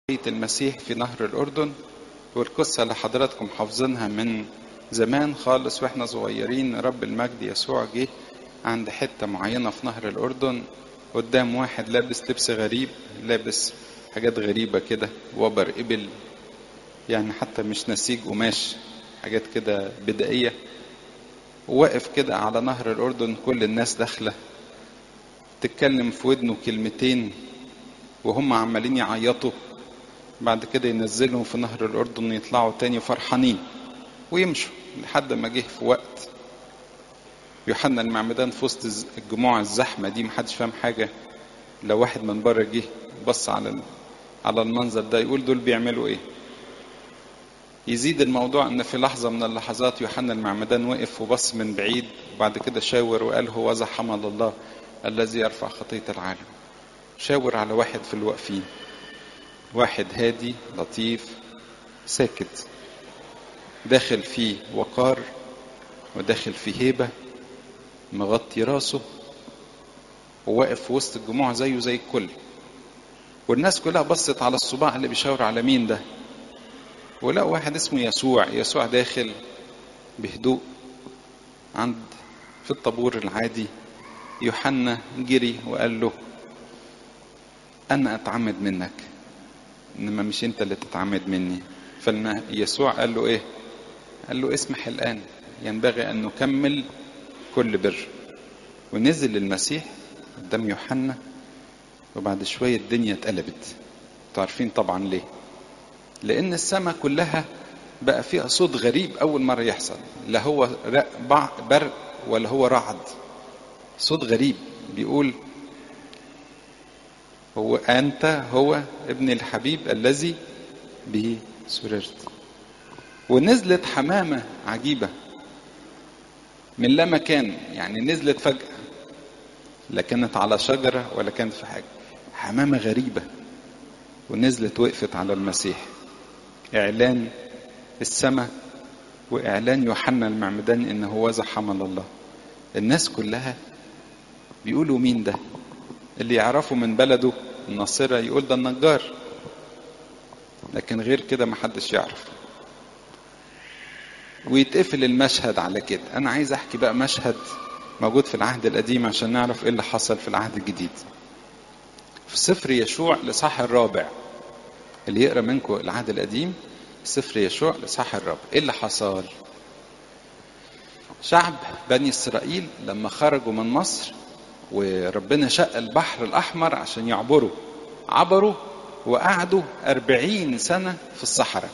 المسيح في نهر الأردن والقصة اللي حضراتكم حافظينها من زمان خالص واحنا صغيرين رب المجد يسوع جه عند حتة معينة في نهر الأردن قدام واحد لابس لبس غريب لابس حاجات غريبة كده وبر إبل يعني حتى مش نسيج قماش حاجات كده بدائية وواقف كده على نهر الأردن كل الناس داخلة تتكلم في ودنه كلمتين وهم عمالين يعيطوا بعد كده ينزلهم في نهر الأردن يطلعوا تاني فرحانين ويمشوا لحد ما جه في وقت يوحنا المعمدان في وسط الجموع الزحمة دي محدش فاهم حاجة لو واحد من بره جه بص على على المنظر ده يقول دول بيعملوا ايه يزيد الموضوع ان في لحظة من اللحظات يوحنا المعمدان وقف وبص من بعيد وبعد كده شاور وقال هو ذا حمل الله الذي يرفع خطية العالم شاور على واحد في الواقفين واحد هادي لطيف ساكت داخل فيه وقار وداخل فيه هيبة مغطي راسه وواقف في وسط الجموع زيه زي الكل والناس كلها بصت على الصباع اللي بيشاور على مين ده ولقوا واحد اسمه يسوع يسوع داخل بهدوء عند في الطابور العادي يوحنا جري وقال له أنا أتعمد منك إنما مش أنت اللي تتعمد مني فيسوع قال له إيه قال له اسمح الآن ينبغي أن نكمل كل بر ونزل المسيح قدام يوحنا وبعد شوية الدنيا اتقلبت عارفين طبعا ليه لأن السماء كلها بقى فيها صوت غريب أول مرة يحصل لا هو برق ولا هو رعد صوت غريب بيقول هو أنت هو ابن الحبيب الذي به سررت ونزلت حمامة عجيبة من لا مكان يعني نزلت فجأة لا كانت على شجرة ولا كانت في حاجة حمامة غريبة ونزلت وقفت على المسيح إعلان السماء وإعلان يوحنا المعمدان إن هو ذا حمل الله الناس كلها بيقولوا مين ده اللي يعرفه من بلده الناصرة يقول ده النجار لكن غير كده محدش يعرف ويتقفل المشهد على كده انا عايز احكي بقى مشهد موجود في العهد القديم عشان نعرف ايه اللي حصل في العهد الجديد في سفر يشوع الاصحاح الرابع اللي يقرا منكم العهد القديم سفر يشوع الاصحاح الرابع ايه اللي حصل شعب بني اسرائيل لما خرجوا من مصر وربنا شق البحر الاحمر عشان يعبروا عبروا وقعدوا أربعين سنة في الصحراء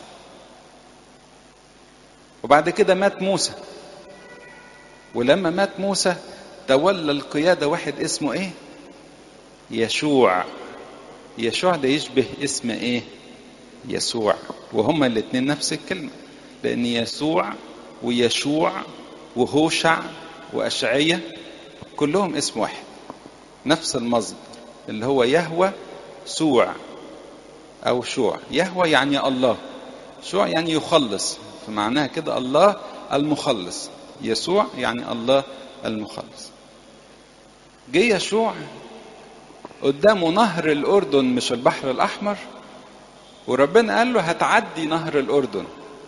وبعد كده مات موسى ولما مات موسى تولى القيادة واحد اسمه ايه يشوع يشوع ده يشبه اسم ايه يسوع وهما الاتنين نفس الكلمة لان يسوع ويشوع وهوشع وأشعية كلهم اسم واحد نفس المصدر اللي هو يهوى سوع أو شوع يهوى يعني الله شوع يعني يخلص فمعناها كده الله المخلص يسوع يعني الله المخلص جه يشوع قدامه نهر الأردن مش البحر الأحمر وربنا قال له هتعدي نهر الأردن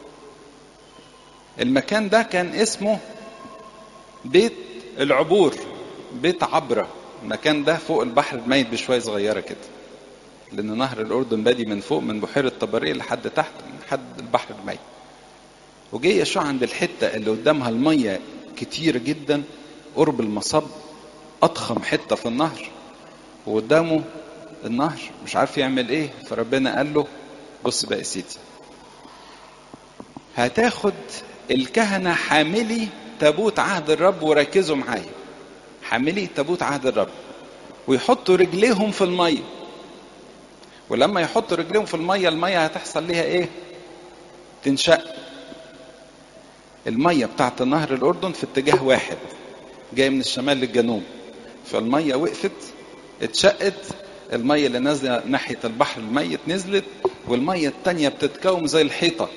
المكان ده كان اسمه بيت العبور بيت عبرة المكان ده فوق البحر الميت بشوية صغيرة كده لأن نهر الأردن بادي من فوق من بحيرة طبرية لحد تحت لحد البحر الميت وجه يشوع عند الحتة اللي قدامها المية كتير جدا قرب المصب أضخم حتة في النهر وقدامه النهر مش عارف يعمل ايه فربنا قال له بص بقى يا سيدي هتاخد الكهنة حاملي تابوت عهد الرب وركزوا معايا حاملي تابوت عهد الرب ويحطوا رجليهم في الميه ولما يحطوا رجليهم في الميه الميه هتحصل ليها ايه تنشق الميه بتاعت نهر الاردن في اتجاه واحد جاي من الشمال للجنوب فالميه وقفت اتشقت الميه اللي نازله ناحيه البحر الميت نزلت والميه التانية بتتكوم زي الحيطه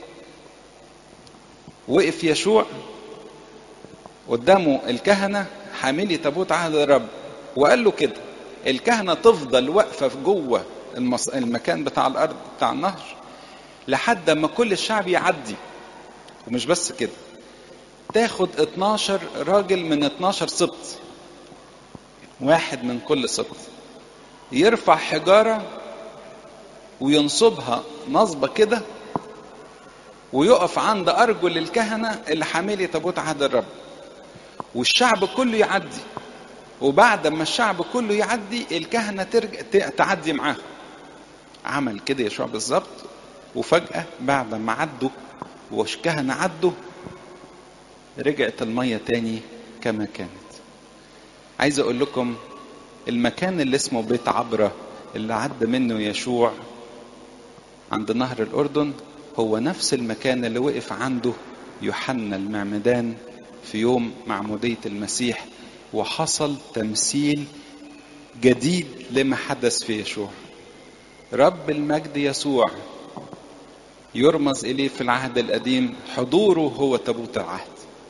وقف يشوع قدامه الكهنه حاملي تابوت عهد الرب وقال له كده الكهنه تفضل واقفه في جوه المص... المكان بتاع الارض بتاع النهر لحد ما كل الشعب يعدي ومش بس كده تاخد 12 راجل من 12 سبط واحد من كل سبط يرفع حجارة وينصبها نصبة كده ويقف عند أرجل الكهنة اللي حاملي تابوت عهد الرب والشعب كله يعدي وبعد ما الشعب كله يعدي الكهنة ترجع تعدي معاه عمل كده يشوع بالظبط وفجأة بعد ما عدوا والكهنة عدوا رجعت المية تاني كما كانت عايز اقول لكم المكان اللي اسمه بيت عبرة اللي عدى منه يشوع عند نهر الأردن هو نفس المكان اللي وقف عنده يوحنا المعمدان في يوم معمودية المسيح وحصل تمثيل جديد لما حدث في يشوع رب المجد يسوع يرمز إليه في العهد القديم حضوره هو تابوت العهد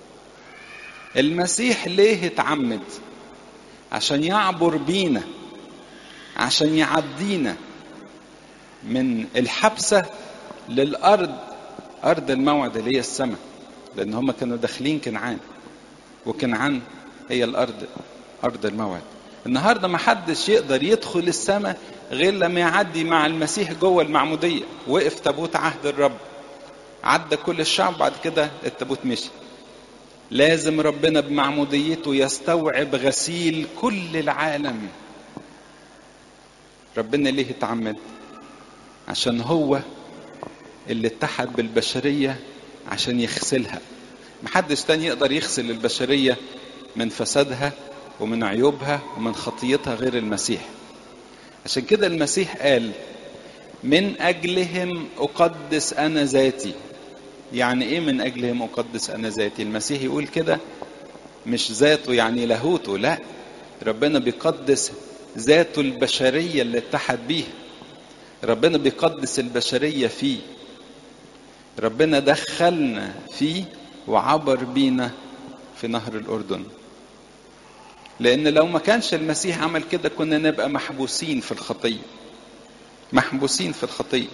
المسيح ليه اتعمد عشان يعبر بينا عشان يعدينا من الحبسة للأرض أرض الموعد اللي هي السماء لأن هم كانوا داخلين كنعان وكنعان هي الأرض أرض الموعد النهارده ما حدش يقدر يدخل السماء غير لما يعدي مع المسيح جوه المعمودية وقف تابوت عهد الرب عدى كل الشعب بعد كده التابوت مشي لازم ربنا بمعموديته يستوعب غسيل كل العالم ربنا ليه اتعمد عشان هو اللي اتحد بالبشرية عشان يغسلها محدش تاني يقدر يغسل البشرية من فسادها ومن عيوبها ومن خطيتها غير المسيح عشان كده المسيح قال من أجلهم أقدس أنا ذاتي يعني إيه من أجلهم أقدس أنا ذاتي المسيح يقول كده مش ذاته يعني لاهوته لا ربنا بيقدس ذاته البشرية اللي اتحد بيها ربنا بيقدس البشرية فيه ربنا دخلنا فيه وعبر بينا في نهر الأردن لأن لو ما كانش المسيح عمل كده كنا نبقى محبوسين في الخطية محبوسين في الخطية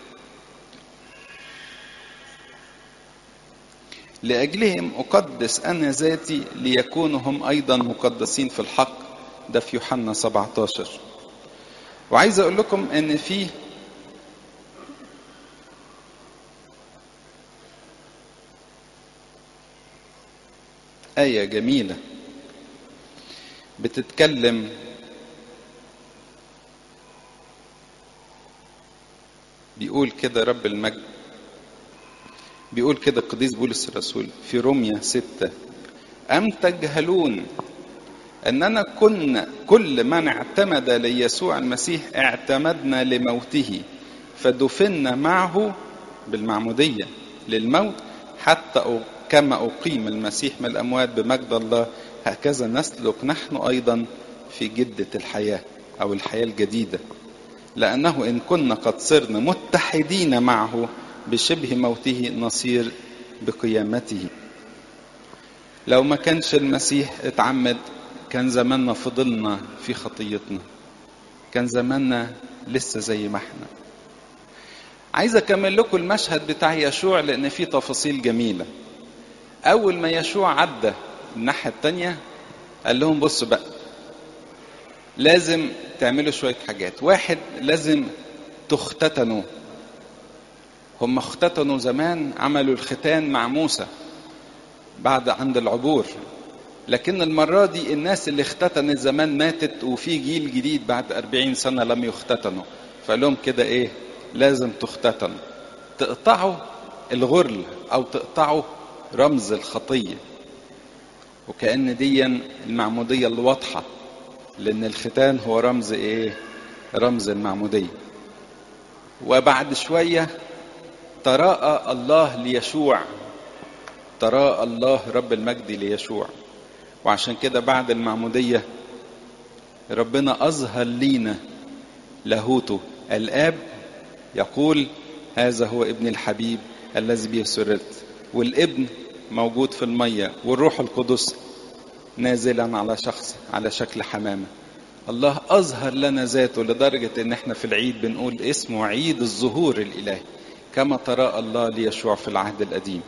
لأجلهم أقدس أنا ذاتي ليكونوا هم أيضا مقدسين في الحق ده في يوحنا 17 وعايز أقول لكم إن في آية جميلة بتتكلم بيقول كده رب المجد بيقول كده القديس بولس الرسول في روميا ستة أم تجهلون أننا كنا كل من اعتمد ليسوع المسيح اعتمدنا لموته فدفنا معه بالمعمودية للموت حتى كما أقيم المسيح من الأموات بمجد الله هكذا نسلك نحن أيضا في جدة الحياة أو الحياة الجديدة لأنه إن كنا قد صرنا متحدين معه بشبه موته نصير بقيامته لو ما كانش المسيح اتعمد كان زماننا فضلنا في خطيتنا كان زماننا لسه زي ما احنا عايز اكمل لكم المشهد بتاع يشوع لان فيه تفاصيل جميله اول ما يشوع عدى الناحيه التانية قال لهم بصوا بقى لازم تعملوا شويه حاجات واحد لازم تختتنوا هم اختتنوا زمان عملوا الختان مع موسى بعد عند العبور لكن المرة دي الناس اللي اختتنت زمان ماتت وفي جيل جديد بعد أربعين سنة لم يختتنوا فقال لهم كده ايه لازم تختتنوا تقطعوا الغرل او تقطعوا رمز الخطية وكأن دي المعمودية الواضحة لأن الختان هو رمز ايه رمز المعمودية وبعد شوية تراءى الله ليشوع تراءى الله رب المجد ليشوع وعشان كده بعد المعمودية ربنا أظهر لينا لاهوته الآب يقول هذا هو ابن الحبيب الذي به سررت والابن موجود في المية والروح القدس نازلا على شخص على شكل حمامة الله أظهر لنا ذاته لدرجة إن إحنا في العيد بنقول اسمه عيد الظهور الإلهي كما تراءى الله ليشوع في العهد القديم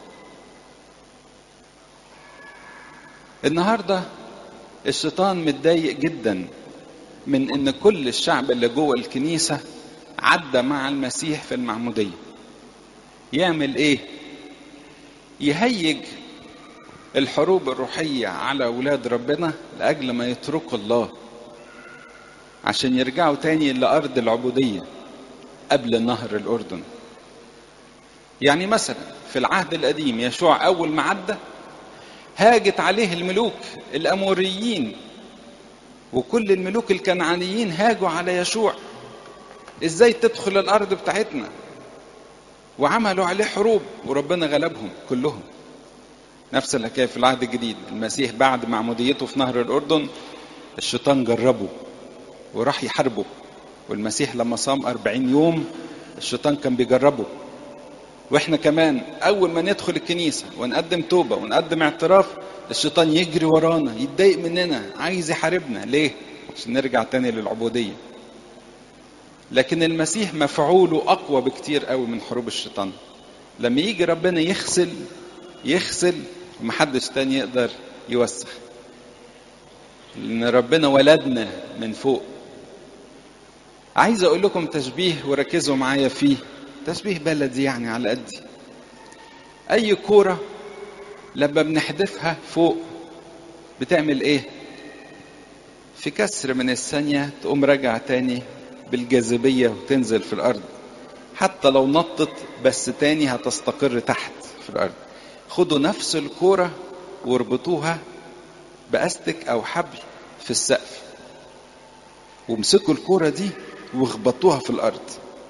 النهارده الشيطان متضايق جدا من ان كل الشعب اللي جوه الكنيسه عدى مع المسيح في المعموديه يعمل ايه يهيج الحروب الروحيه على اولاد ربنا لاجل ما يتركوا الله عشان يرجعوا تاني لارض العبوديه قبل نهر الاردن يعني مثلا في العهد القديم يشوع اول ما عدى هاجت عليه الملوك الاموريين وكل الملوك الكنعانيين هاجوا على يشوع ازاي تدخل الارض بتاعتنا وعملوا عليه حروب وربنا غلبهم كلهم نفس الحكايه في العهد الجديد المسيح بعد معموديته في نهر الاردن الشيطان جربه وراح يحاربه والمسيح لما صام أربعين يوم الشيطان كان بيجربه واحنا كمان اول ما ندخل الكنيسه ونقدم توبه ونقدم اعتراف الشيطان يجري ورانا يتضايق مننا عايز يحاربنا ليه عشان نرجع تاني للعبوديه لكن المسيح مفعوله اقوى بكتير قوي من حروب الشيطان لما يجي ربنا يغسل يغسل ومحدش تاني يقدر يوسخ لان ربنا ولدنا من فوق عايز اقول لكم تشبيه وركزوا معايا فيه تشبيه بلدي يعني على قدي اي كوره لما بنحدفها فوق بتعمل ايه في كسر من الثانيه تقوم راجع تاني بالجاذبيه وتنزل في الارض حتى لو نطت بس تاني هتستقر تحت في الارض خدوا نفس الكوره واربطوها باستك او حبل في السقف وامسكوا الكوره دي واخبطوها في الارض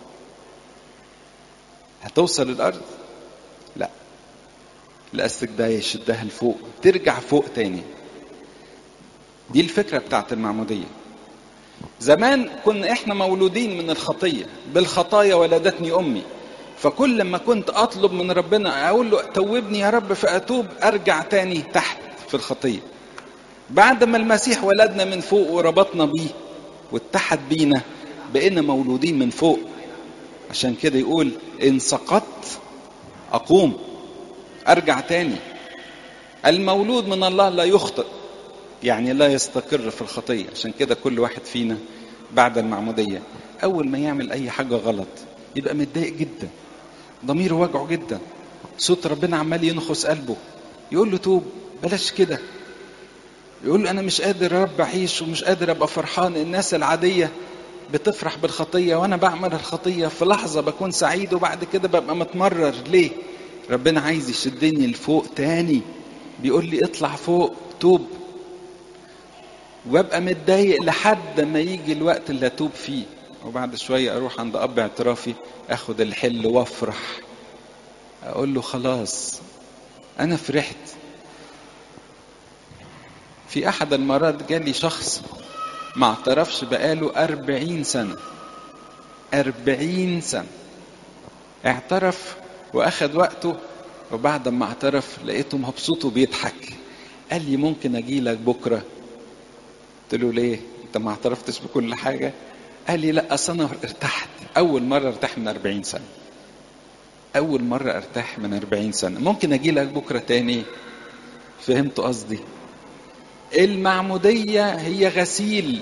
هتوصل الارض لا الاستك ده يشدها لفوق ترجع فوق تاني دي الفكره بتاعت المعموديه زمان كنا احنا مولودين من الخطيه بالخطايا ولدتني امي فكل ما كنت اطلب من ربنا اقول له توبني يا رب فاتوب ارجع تاني تحت في الخطيه بعد ما المسيح ولدنا من فوق وربطنا بيه واتحد بينا بقينا مولودين من فوق عشان كده يقول ان سقطت اقوم ارجع تاني المولود من الله لا يخطئ يعني لا يستقر في الخطيه عشان كده كل واحد فينا بعد المعموديه اول ما يعمل اي حاجه غلط يبقى متضايق جدا ضميره وجعه جدا صوت ربنا عمال ينخس قلبه يقول له توب بلاش كده يقول له انا مش قادر يا رب اعيش ومش قادر ابقى فرحان الناس العاديه بتفرح بالخطيه وانا بعمل الخطيه في لحظه بكون سعيد وبعد كده ببقى متمرر ليه ربنا عايز يشدني لفوق تاني بيقول لي اطلع فوق توب وابقى متضايق لحد ما يجي الوقت اللي اتوب فيه وبعد شويه اروح عند اب اعترافي اخد الحل وافرح اقول له خلاص انا فرحت في احد المرات جالي شخص ما اعترفش بقاله أربعين سنة أربعين سنة اعترف وأخد وقته وبعد ما اعترف لقيته مبسوط وبيضحك قال لي ممكن أجي لك بكرة قلت له ليه أنت ما اعترفتش بكل حاجة قال لي لا أصل أنا ارتحت أول مرة ارتاح من أربعين سنة أول مرة ارتاح من أربعين سنة ممكن أجي لك بكرة تاني فهمت قصدي المعمودية هي غسيل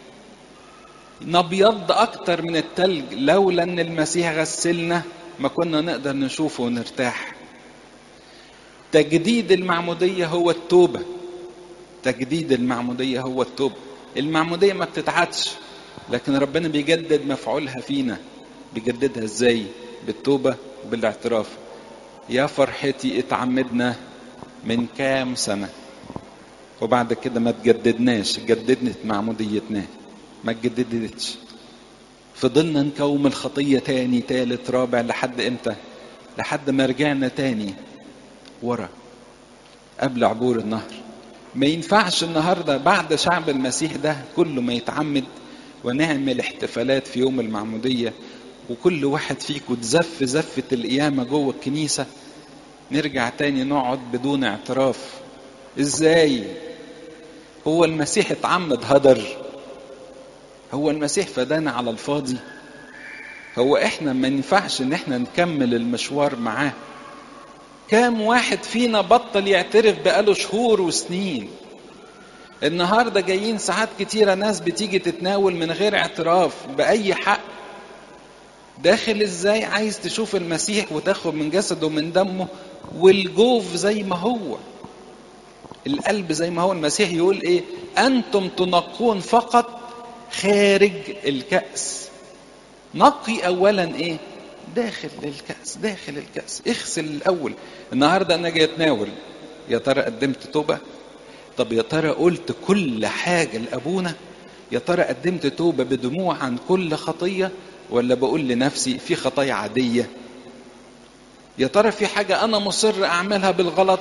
نبيض أكتر من التلج لولا أن المسيح غسلنا ما كنا نقدر نشوفه ونرتاح تجديد المعمودية هو التوبة تجديد المعمودية هو التوبة المعمودية ما بتتعدش لكن ربنا بيجدد مفعولها فينا بيجددها ازاي بالتوبة وبالاعتراف يا فرحتي اتعمدنا من كام سنه وبعد كده ما تجددناش جددت معموديتنا ما تجددتش فضلنا نكوم الخطية تاني تالت رابع لحد امتى لحد ما رجعنا تاني ورا قبل عبور النهر ما ينفعش النهارده بعد شعب المسيح ده كله ما يتعمد ونعمل احتفالات في يوم المعمودية وكل واحد فيكم تزف زفة القيامة جوه الكنيسة نرجع تاني نقعد بدون اعتراف ازاي هو المسيح اتعمد هدر هو المسيح فدانا على الفاضي هو احنا ما ينفعش ان احنا نكمل المشوار معاه كام واحد فينا بطل يعترف بقاله شهور وسنين النهارده جايين ساعات كتيره ناس بتيجي تتناول من غير اعتراف باي حق داخل ازاي عايز تشوف المسيح وتاخد من جسده ومن دمه والجوف زي ما هو القلب زي ما هو المسيح يقول ايه انتم تنقون فقط خارج الكأس نقي اولا ايه داخل الكأس داخل الكأس اغسل الاول النهارده انا جاي اتناول يا ترى قدمت توبه طب يا ترى قلت كل حاجه لابونا يا ترى قدمت توبه بدموع عن كل خطيه ولا بقول لنفسي في خطايا عاديه يا ترى في حاجه انا مصر اعملها بالغلط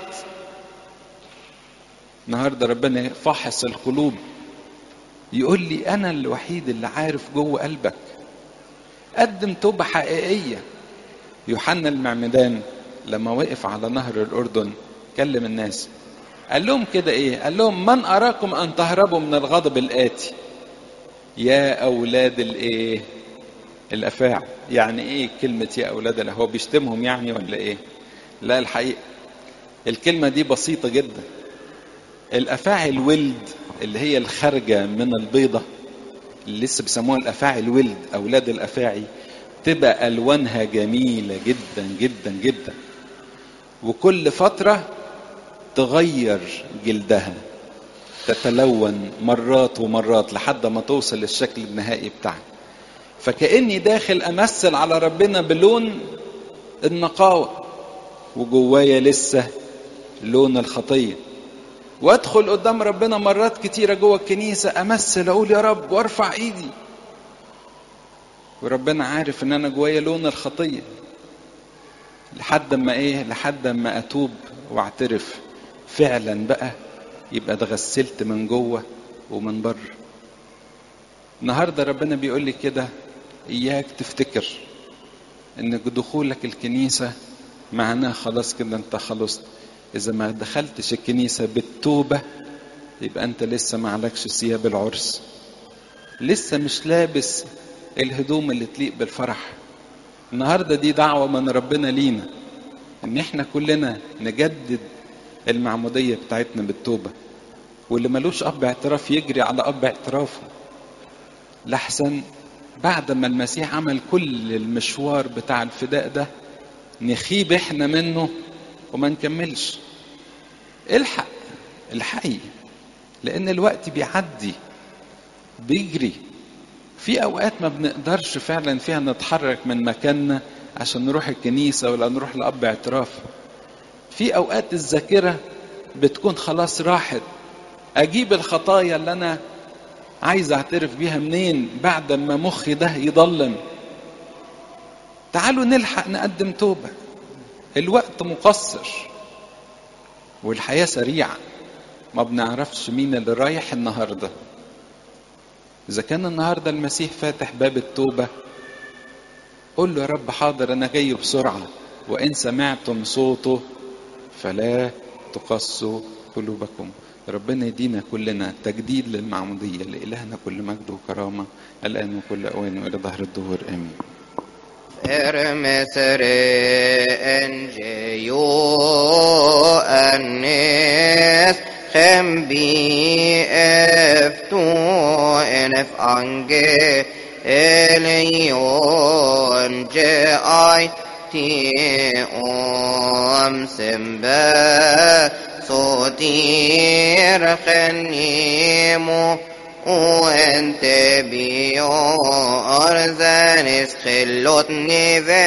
النهارده ربنا فاحص القلوب يقول لي انا الوحيد اللي عارف جوه قلبك قدم توبه حقيقيه يوحنا المعمدان لما وقف على نهر الاردن كلم الناس قال لهم كده ايه قال لهم من اراكم ان تهربوا من الغضب الاتي يا اولاد الايه الافاعي يعني ايه كلمه يا اولاد الأفاعي؟ هو بيشتمهم يعني ولا ايه لا الحقيقه الكلمه دي بسيطه جدا الافاعي الولد اللي هي الخارجه من البيضه اللي لسه بيسموها الافاعي الولد اولاد الافاعي تبقى الوانها جميله جدا جدا جدا وكل فتره تغير جلدها تتلون مرات ومرات لحد ما توصل للشكل النهائي بتاعها فكاني داخل امثل على ربنا بلون النقاوه وجوايا لسه لون الخطيه وادخل قدام ربنا مرات كتيره جوه الكنيسه امثل اقول يا رب وارفع ايدي وربنا عارف ان انا جوايا لون الخطيه لحد ما ايه لحد ما اتوب واعترف فعلا بقى يبقى اتغسلت من جوه ومن بره النهارده ربنا بيقول لي كده اياك تفتكر ان دخولك الكنيسه معناه خلاص كده انت خلصت اذا ما دخلتش الكنيسه بالتوبه يبقى انت لسه ما عليكش ثياب العرس لسه مش لابس الهدوم اللي تليق بالفرح النهارده دي دعوه من ربنا لينا ان احنا كلنا نجدد المعموديه بتاعتنا بالتوبه واللي ملوش اب اعتراف يجري على اب اعترافه لحسن بعد ما المسيح عمل كل المشوار بتاع الفداء ده نخيب احنا منه وما نكملش الحق الحقي لان الوقت بيعدي بيجري في اوقات ما بنقدرش فعلا فيها نتحرك من مكاننا عشان نروح الكنيسة ولا نروح لأب اعتراف في أوقات الذاكرة بتكون خلاص راحت أجيب الخطايا اللي أنا عايز أعترف بيها منين بعد ما مخي ده يضلم تعالوا نلحق نقدم توبة الوقت مقصر والحياة سريعة ما بنعرفش مين اللي رايح النهاردة إذا كان النهاردة المسيح فاتح باب التوبة قل له يا رب حاضر أنا جاي بسرعة وإن سمعتم صوته فلا تقصوا قلوبكم ربنا يدينا كلنا تجديد للمعمودية لإلهنا كل مجد وكرامة الآن وكل أوان وإلى ظهر الدهور آمين Ermeser enjeyo annes خمبي افتو انف انجي اليون جاي تي ام سمبا صوتير خنيمو وانت بيو ارزانس خلوتني